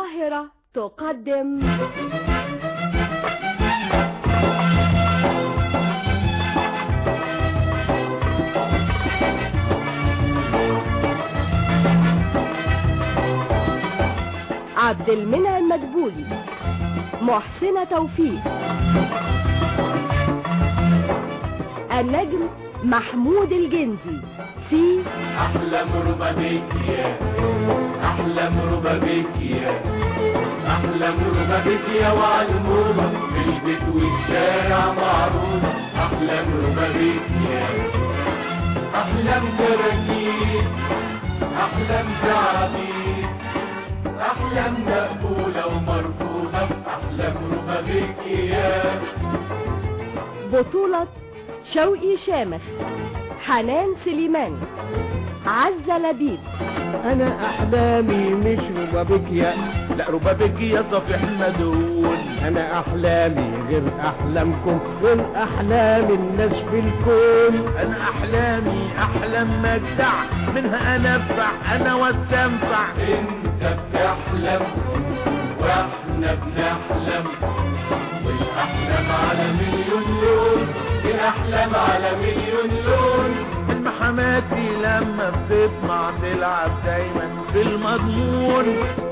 القاهرة تقدم عبد المنعم مدبولي محسنة توفيق النجم محمود الجندي في أحلم ربابيكيا أحلم ربابيكيا أحلم ربابيكيا وعلمومة في البيت والشارع معروفة أحلم ربابيكيا أحلم كراكيب أحلم زعابيب أحلم مقبولة ومرفوضة أحلم ربابيكيا بطولة شوقي شامخ حنان سليمان عزة لبيب انا احلامي مش ربابيكيا لا ربابيكيا صفيح مدون انا احلامي غير احلامكم غير احلام الناس في الكون انا احلامي احلام مجدع منها انفع انا واستنفع انت بتحلم واحنا بنحلم والاحلام على مليون لون الاحلام على مليون لون حماتي لما بتطمع تلعب دايما بالمضمون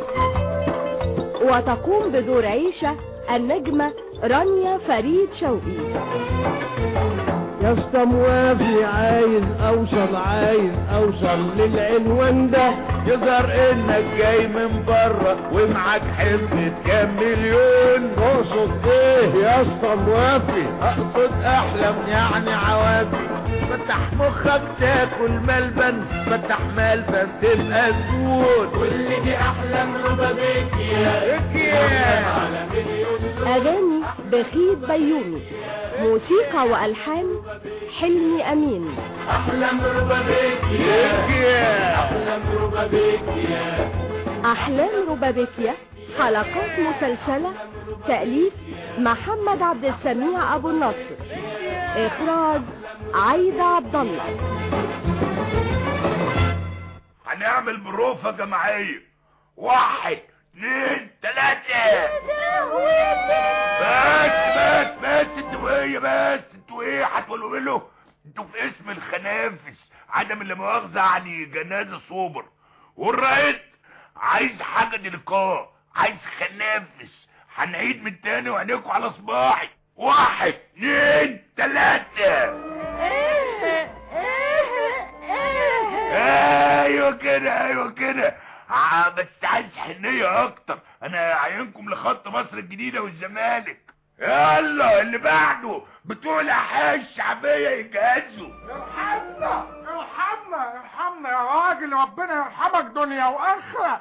وتقوم بدور عيشة النجمة رانيا فريد شوقي يا اسطى موافي عايز اوصل عايز اوصل للعنوان ده يظهر انك جاي من بره ومعاك حزمة كام مليون تقصد ايه يا اسطى موافي اقصد احلم يعني عوافي فتح مخك تاكل ملبن فتح ملبن تبقى زبون كل دي احلام ربابيكيا إكيا. على مليون لون أغاني بخيت بيومي موسيقى وألحان حلمي أمين احلام ربابيكيا إكيا. احلام ربابيكيا أحلام ربابيكيا حلقات مسلسلة تأليف محمد عبد السميع أبو النصر إخراج عايدة عبد الله هنعمل بروفة جماعية واحد اتنين تلاتة بس بس بس انتوا ايه بس انتوا ايه هتقولوا له انتوا في اسم الخنافس عدم اللي مؤاخذة يعني جنازة صوبر والرئيس عايز حاجة دلقاء عايز خنافس هنعيد من تاني وعينيكوا على صباحي واحد اتنين تلاتة ايوه كده ايوه كده ع- بس عايز حنية اكتر انا عينكم لخط مصر الجديدة والزمالك يلا اللي بعده بتوع الاحياء الشعبية يجهزوا ارحمنا ارحمنا ارحمنا يا راجل ربنا يرحمك دنيا واخره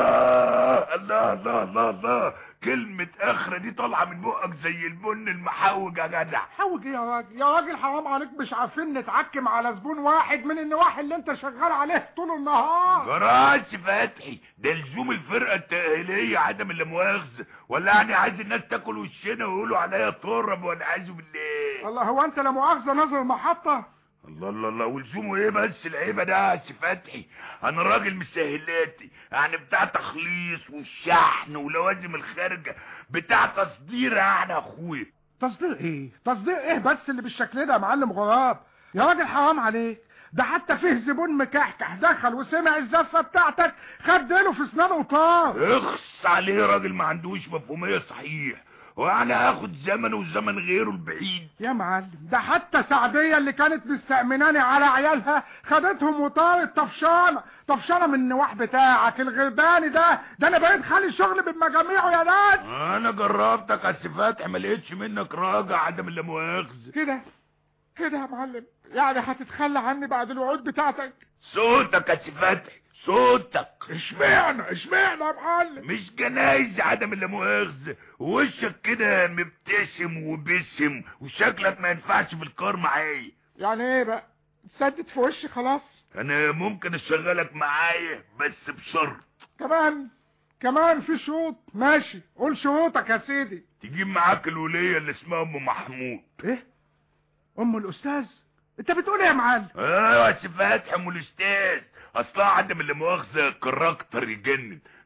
الله الله الله الله الله كلمة اخرة دي طالعة من بقك زي البن المحوج يا جدع حوج ايه يا راجل يا راجل حرام عليك مش عارفين نتعكم على زبون واحد من النواحي اللي انت شغال عليه طول النهار جراس فتحي ده لزوم الفرقة التأهيلية عدم اللي مؤاخذة ولا يعني عايز الناس تاكل وشنا ويقولوا عليا ترب والعياذ بالله الله هو انت لا مؤاخذه ناظر المحطه الله الله الله ولزومه ايه بس العيبه ده يا سي فتحي انا راجل مسهلاتي يعني بتاع تخليص والشحن ولوازم الخارجه بتاع تصدير يعني يا اخويا تصدير ايه تصدير ايه بس اللي بالشكل ده يا معلم غراب يا راجل حرام عليك ده حتى فيه زبون مكحكح دخل وسمع الزفه بتاعتك خد ديله في اسنانه وطار اخص عليه راجل ما عندوش مفهوميه صحيح وانا هاخد زمنه وزمن غيره البعيد يا معلم ده حتى سعدية اللي كانت مستأمناني على عيالها خدتهم وطارت طفشانة طفشانة من النواح بتاعك الغرباني ده ده انا بقيت خالي الشغل بمجاميعه يا ناس انا جربتك يا سي فتحي ما لقيتش منك راجع عدم اللي مؤاخذه كده كده يا معلم يعني هتتخلى عني بعد الوعود بتاعتك صوتك يا سي فتحي صوتك اشمعنى اشمعنى يا معلم مش جنايز عدم اللي مؤاخذة وشك كده مبتسم وبسم وشكلك ما ينفعش في الكار معايا يعني ايه بقى تسدد في وشي خلاص انا ممكن اشغلك معايا بس بشرط كمان كمان في شروط ماشي قول شروطك يا سيدي تجيب معاك الولية اللي اسمها ام محمود ايه ام الاستاذ انت بتقول ايه يا معلم ايوه يا سي فتحي ام الاستاذ اصلها عدم اللي مؤاخذة كاركتر يجنن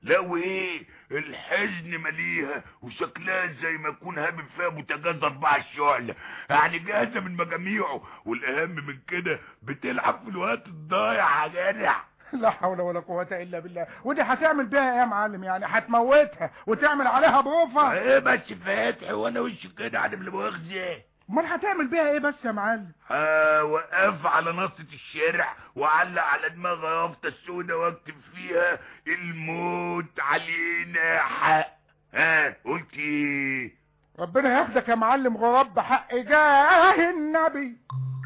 لا وايه الحزن مليها وشكلها زي ما يكون هابب فيها بوتاجاز اربعة الشعلة يعني جاهزة من مجاميعه والاهم من كده بتلعب في الوقت الضايع يا جدع لا حول ولا قوة الا بالله ودي هتعمل بيها ايه يا معلم يعني هتموتها وتعمل عليها بروفة ايه بس فاتح وانا وش كده عدم المؤاخذة امال هتعمل بيها ايه بس يا معلم هوقف على نصة الشارع وعلق على دماغها يافطة السودة واكتب فيها الموت علينا حق ها قلت ايه ربنا ياخدك يا معلم غراب بحق جاه النبي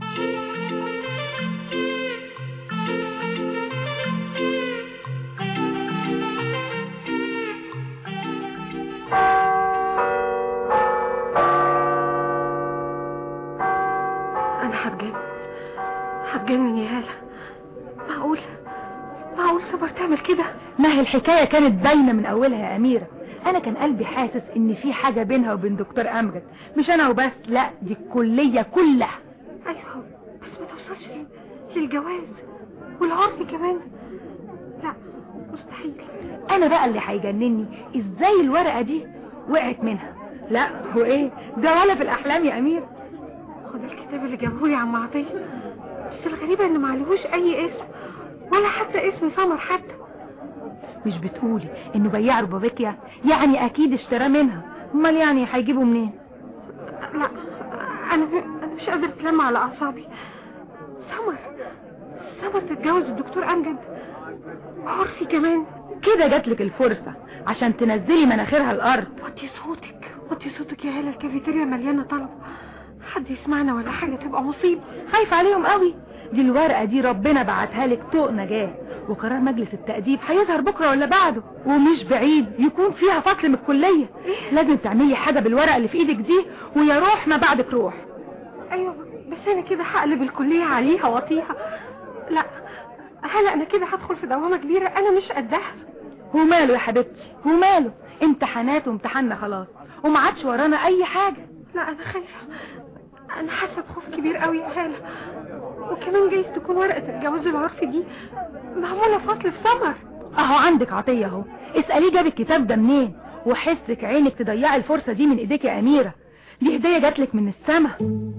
انا هتجنن هتجنن يا هالة معقول معقول صبر تعمل كده ما هي الحكاية كانت باينة من أولها يا أميرة أنا كان قلبي حاسس إن في حاجة بينها وبين دكتور أمجد مش أنا وبس لا دي الكلية كلها ايوه بس ما توصلش لل- للجواز والعرف كمان لا مستحيل أنا بقى اللي هيجنني إزاي الورقة دي وقعت منها لا هو إيه ده ولا في الأحلام يا أميرة خد الكتاب اللي جابهولي عم عطية بس الغريبة ان معلهوش اي اسم ولا حتى اسم سمر حتى مش بتقولي إنه بياع ربابيكيا يعني أكيد اشتراه منها أمال يعني هيجيبه منين لا انا م- انا مش قادرة اتلم على اعصابي سمر سمر تتجوز الدكتور امجد عرفي كمان كده جاتلك الفرصة عشان تنزلي مناخيرها الأرض وطي صوتك وطي صوتك يا هلا الكافيتيريا مليانة طلب حد يسمعنا ولا حاجة تبقى مصيبة خايف عليهم قوي دي الورقة دي ربنا بعتها لك طوق نجاة وقرار مجلس التأديب هيظهر بكرة ولا بعده ومش بعيد يكون فيها فصل من الكلية لازم تعملي حاجة بالورقة اللي في ايدك دي ويا روح ما بعدك روح ايوه بس انا كده هقلب الكلية عليها واطيها لا هلا انا كده هدخل في دوامة كبيرة انا مش قدها وماله يا حبيبتي وماله امتحانات وامتحاننا خلاص وما عادش ورانا اي حاجة لا انا خايفة انا حاسة بخوف كبير قوي يا هالة وكمان جايز تكون ورقة الجواز العرفي دي معمولة فصل في سمر اهو عندك عطية اهو اسأليه جاب الكتاب ده منين وحسك عينك تضيعي الفرصة دي من ايديك يا اميرة دي هدية جاتلك من السما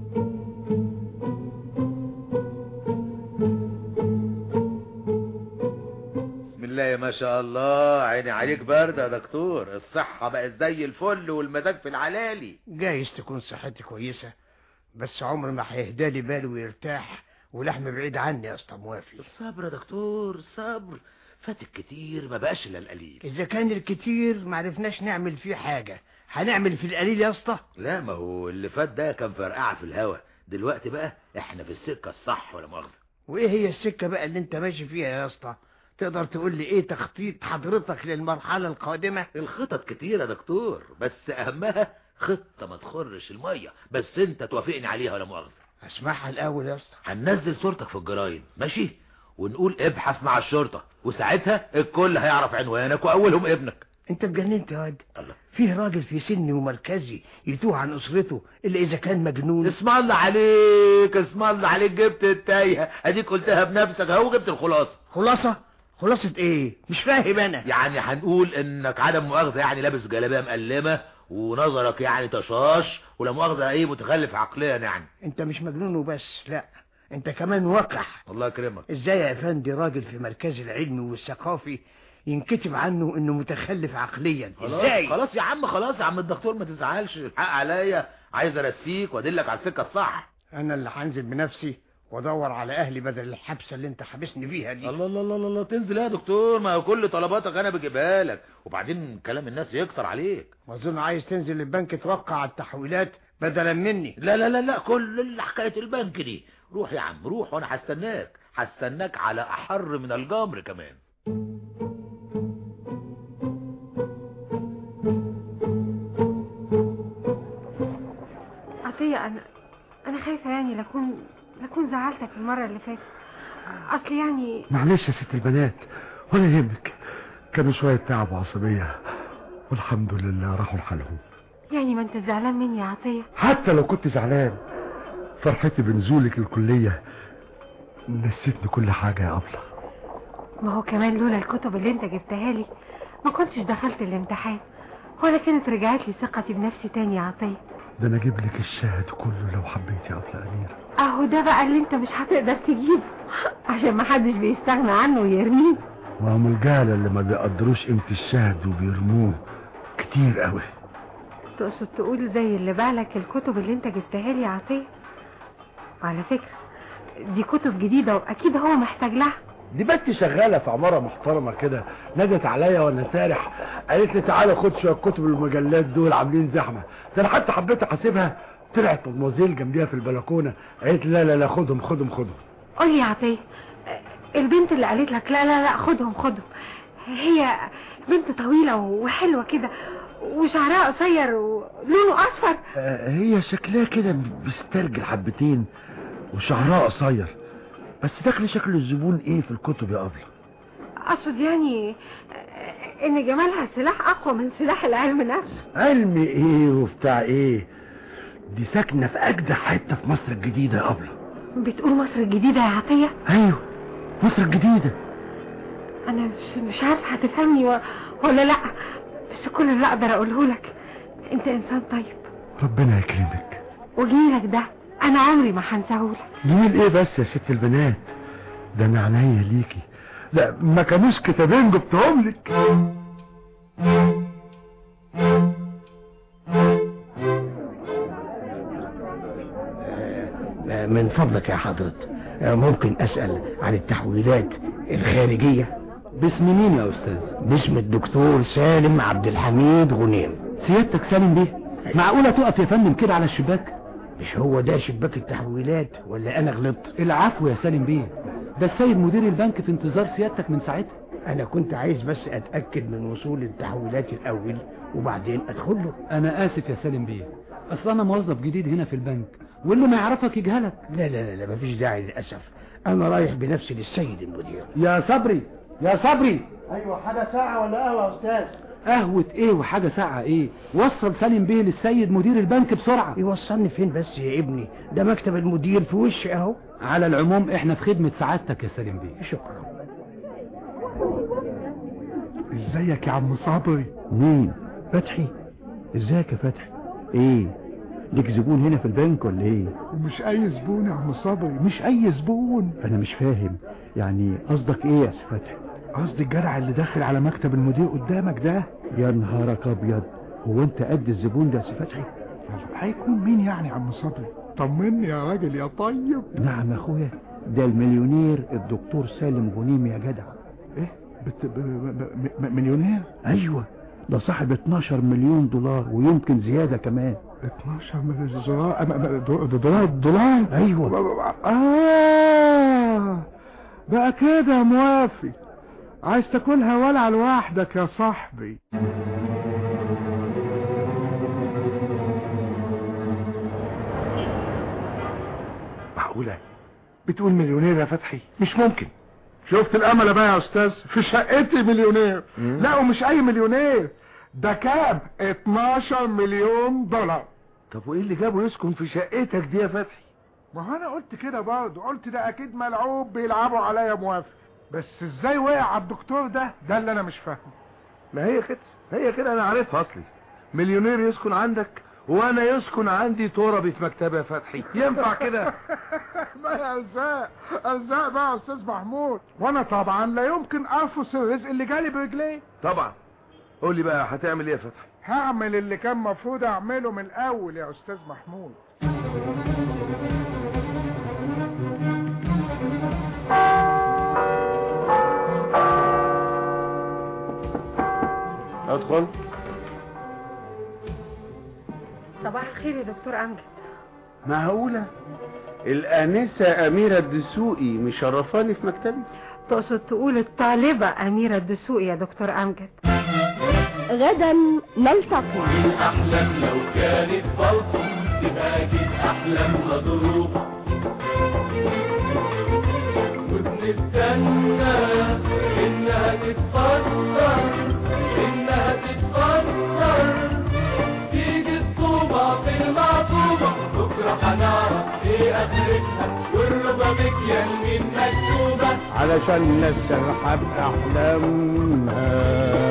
بسم الله يا ما شاء الله عيني عليك برد يا دكتور الصحة بقت زي الفل والمزاج في العلالي جايز تكون صحتي كويسة بس عمر ما هيهدى لي باله ويرتاح ولحم بعيد عني يا اسطى موافي الصبر يا دكتور الصبر فات الكتير ما بقاش الا القليل اذا كان الكتير معرفناش نعمل فيه حاجة هنعمل في القليل يا اسطى لا ما هو اللي فات ده كان فرقعة في الهوا دلوقتي بقى احنا في السكة الصح ولا مؤاخذة وايه هي السكة بقى اللي انت ماشي فيها يا اسطى تقدر تقول لي ايه تخطيط حضرتك للمرحلة القادمة الخطط كتير يا دكتور بس اهمها خطة ما تخرش المية بس انت توافقني عليها ولا مؤاخذة اسمعها الاول يا اسطى هننزل صورتك في الجرايد ماشي ونقول ابحث مع الشرطة وساعتها الكل هيعرف عنوانك واولهم ابنك انت اتجننت يا واد الله فيه راجل في سني ومركزي يتوه عن اسرته الا اذا كان مجنون اسم الله عليك اسم الله عليك جبت التايهة اديك قلتها بنفسك اهو جبت الخلاصة خلاصة خلاصة ايه مش فاهم انا يعني هنقول انك عدم مؤاخذة يعني لابس جلابية مقلمة ونظرك يعني طشاش ولا مؤاخذة ايه متخلف عقليا يعني انت مش مجنون وبس لا انت كمان وقح الله يكرمك ازاي يا افندي راجل في مركز العلمي والثقافي ينكتب عنه انه متخلف عقليا خلاص ازاي خلاص يا عم خلاص يا عم الدكتور ما تزعلش الحق عليا عايز ارسيك وادلك على السكة الصح انا اللي هنزل بنفسي وادور على اهلي بدل الحبسه اللي انت حابسني فيها دي الله الله الله الله الله تنزل يا دكتور ما هو كل طلباتك انا بجيبها لك وبعدين كلام الناس يكتر عليك واظن عايز تنزل البنك توقع على التحويلات بدلا مني لا لا لا لا كل اللي حكاية البنك دي روح يا عم روح وانا هستناك هستناك على احر من الجمر كمان عطية انا انا خايفة يعني لاكون لاكون زعلتك المرة اللي فاتت اصل يعني معلش يا ست البنات ولا يهمك كانوا شوية تعب وعصبية والحمد لله راحوا لحالهم يعني ما انت زعلان مني يا عطية حتى لو كنت زعلان فرحتي بنزولك الكلية نسيتني كل حاجة يا أبلة ما هو كمان لولا الكتب اللي انت جبتها لي ما كنتش دخلت الامتحان ولا كانت رجعت لي ثقتي بنفسي تاني يا عطية ده انا اجيب لك الشاهد كله لو حبيت يا ابله اميره اهو ده بقى اللي انت مش هتقدر تجيبه عشان ما حدش بيستغنى عنه ويرميه وهم الجهله اللي ما بيقدروش قيمه الشاهد وبيرموه كتير قوي تقصد تقول زي اللي بالك الكتب اللي انت جبتها لي يا عطية وعلى فكرة دي كتب جديدة واكيد هو محتاج لها دي بنت شغاله في عماره محترمه كده نادت عليا وانا سارح قالت لي تعالى خد شويه كتب المجلات دول عاملين زحمه ده انا حتى حبيت احاسبها طلعت مدموزيل جنبيها في البلكونه قالت لي لا لا لا خدهم خدهم خدهم قولي يا عطية البنت اللي قالت لك لا لا لا خدهم خدهم هي بنت طويلة وحلوة كده وشعرها قصير ولونه اصفر آه، هي شكلها كده بيسترجل حبتين وشعرها قصير بس داخل شكل الزبون ايه في الكتب يا ابله اقصد يعني ان جمالها سلاح اقوى من سلاح العلم نفسه علم ايه وبتاع ايه دي ساكنه في اجدع حته في مصر الجديده يا ابله بتقول مصر الجديدة يا عطية ايوه مصر الجديده انا مش, مش عارفة هتفهمني و... ولا لا بس كل اللي اقدر اقوله لك انت انسان طيب ربنا يكرمك وجميلك ده انا عمري ما هنساهولك جميل ايه بس يا ست البنات ده انا عينيا ليكي لا ما كانوش كتابين جبتهم لك من فضلك يا حضرة ممكن أسأل عن التحويلات الخارجية باسم مين يا استاذ باسم الدكتور سالم عبد الحميد غنيم سيادتك سالم بيه معقولة تقف يا فندم كده على الشباك مش هو ده شباك التحويلات ولا أنا غلطت العفو يا سالم بيه ده السيد مدير البنك في انتظار سيادتك من ساعتها أنا كنت عايز بس أتأكد من وصول التحويلات الأول وبعدين أدخل له انا اسف يا سالم بيه اصل انا موظف جديد هنا في البنك واللي ما يعرفك يجهلك لا لا لا, لا مفيش داعي للأسف أنا رايح بنفسي للسيد المدير يا صبري يا صبري ايوه حاجه ساعه ولا قهوه يا استاذ قهوة ايه وحاجة ساعة ايه وصل سالم بيه للسيد مدير البنك بسرعة يوصلني فين بس يا ابني ده مكتب المدير في وشي اهو على العموم احنا في خدمة سعادتك يا سالم بيه شكرا ازيك يا عم صبري مين فتحي ازيك يا فتحي ايه ليك زبون هنا في البنك ولا ايه ومش اي زبون يا عم صبري مش اي زبون انا مش فاهم يعني قصدك ايه يا سي فتحي قصدي الجدع اللي داخل على مكتب المدير قدامك ده يا نهارك ابيض هو انت قد الزبون ده يا سي فتحي هيكون مين يعني يا عم صبري طمني يا راجل يا طيب نعم يا اخويا ده المليونير الدكتور سالم غنيم يا جدع ايه بت... ب... ب... ب... مليونير ايوه ده صاحب 12 مليون دولار ويمكن زيادة كمان 12 مليون دولار أم- أم- دو- دولار دولار ايوه اه بقى كده موافي عايز تاكلها ولع لوحدك يا صاحبي معقولة بتقول مليونير يا فتحي مش ممكن شفت الامل بقى يا استاذ في شقتي مليونير لا ومش اي مليونير ده كام 12 مليون دولار طب وايه اللي جابه يسكن في شقتك دي يا فتحي ما هو انا قلت كده برضه قلت ده اكيد ملعوب بيلعبوا عليا موافق بس ازاي وقع على الدكتور ده ده اللي انا مش فاهمه ما هي كده هي كده انا عارفها اصلي مليونير يسكن عندك وانا يسكن عندي تربة مكتبة يا فتحي ينفع كده ما هي ارزاق ارزاق بقى يا استاذ محمود وانا طبعا لا يمكن ارفض الرزق اللي جالي برجليه طبعا قول لي بقى هتعمل ايه يا فتحي هعمل اللي كان مفروض اعمله من الاول يا استاذ محمود ادخل صباح الخير يا دكتور امجد معقولة الآنسة أميرة الدسوقي مشرفاني في مكتبي تقصد تقول الطالبة أميرة الدسوقي يا دكتور أمجد غدا نلتقي الأحلام لو كانت فالصة تبقى أكيد أحلامنا ظروف وبنستنى إنها تتفسر إنها تتفسر تيجي الطوبة في المعطوبة بكرة هنعرف إيه آخرتها والربابيك يمين مكتوبة علشان نسرحب احلامها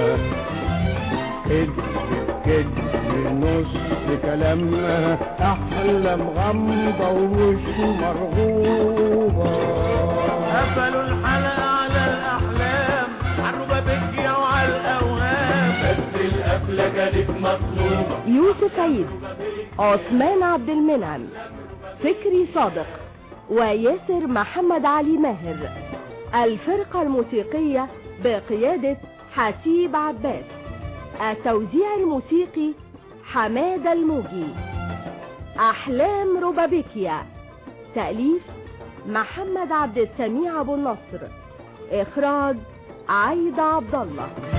كد كد نص كلامها احلام غامضة ومش مرغوبة قفلوا الحلقة على الأحلام عالربا بكية وعلى الأوهام بس القفلة كانت مطلوبة يوسف عيد عثمان عبد المنعم فكري صادق وياسر محمد علي ماهر الفرقة الموسيقية بقيادة حسيب عباس التوزيع الموسيقي حمادة الموجي أحلام روبابيكيا تأليف محمد عبد السميع أبو النصر إخراج عايدة عبد الله